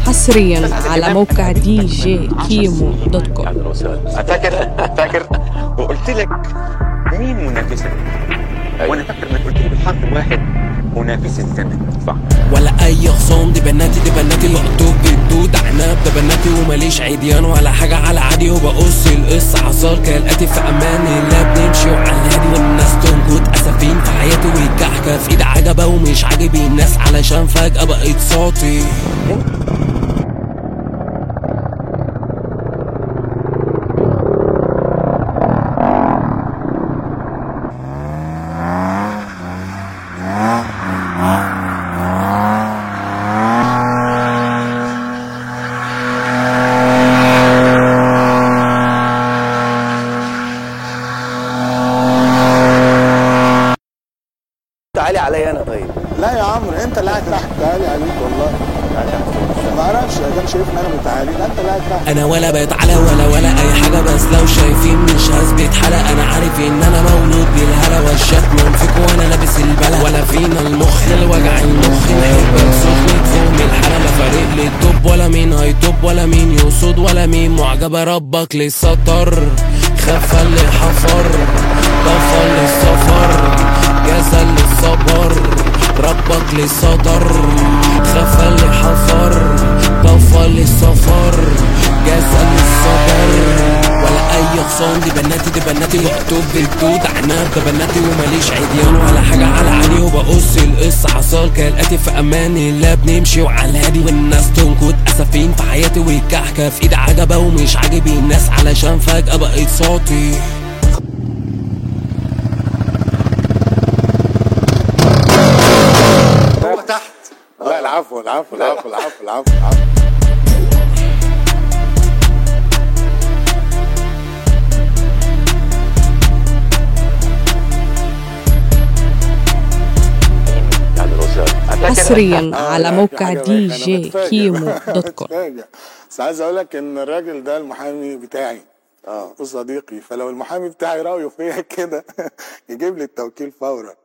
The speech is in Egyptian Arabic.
حصريا على موقع دي جي كيمو دوت كوم اهلا وسهلا فاكر فاكر وقلت لك مين منافسك؟ وانا فاكر انك قلت لي بالحرف الواحد منافس الزمن صح ولا اي خصوم دي بناتي دي بناتي مقطوب بالدود عناب ده بناتي وماليش عيديان ولا حاجة على عادي وبقص القصة حصار كالاتي في امان الله بنمشي وعلى الهادي والناس تنكت اسفين في حياتي والكحكة في ايد عجبة ومش عاجبي الناس علشان فجأة بقيت صوتي تعالي عليا انا طيب لا يا عمرو انت اللي قاعد تحت تعالي عليك والله ما اعرفش ادام شايفني انا متعالي لا انت اللي قاعد تحت انا ولا بتعلى ولا ولا اي حاجه بس لو شايفين مش هثبت حلق انا عارف ان انا مولود بالهلا والشتم فيك وانا لابس البلا ولا فينا المخ الوجع المخ نحب سخن تفهم الحاله لا فارق لي الدب ولا مين هيطب ولا مين يقصد ولا مين معجبه ربك للسطر خاف اللي حفر طفى للسفر جزل للصبر ربك للسطر خاف اللي حفر طفى للسفر جزل للصبر ولا اي خصام دي بناتي دي بناتي مكتوب بالدود عناب ده بناتي وماليش عيديان ولا حاجة على عالي وبقص القصة حصل كالاتي في امان الله بنمشي وعلى الهادي والناس تنكت اسفين في حياتي والكحكة في ايد عجبة ومش عاجبي الناس علشان فجأة بقيت صوتي هو تحت لا العفو العفو العفو العفو العفو العفو اهلا وسهلا فاكر حصريا على آه، موقع في حاجة دي بايخة، أنا جي بتفاجئ. كيمو دوت كوم بتفاجئ. بس عايز اقول لك ان الراجل ده المحامي بتاعي اه وصديقي فلو المحامي بتاعي رايه فيا كده يجيب لي التوكيل فورا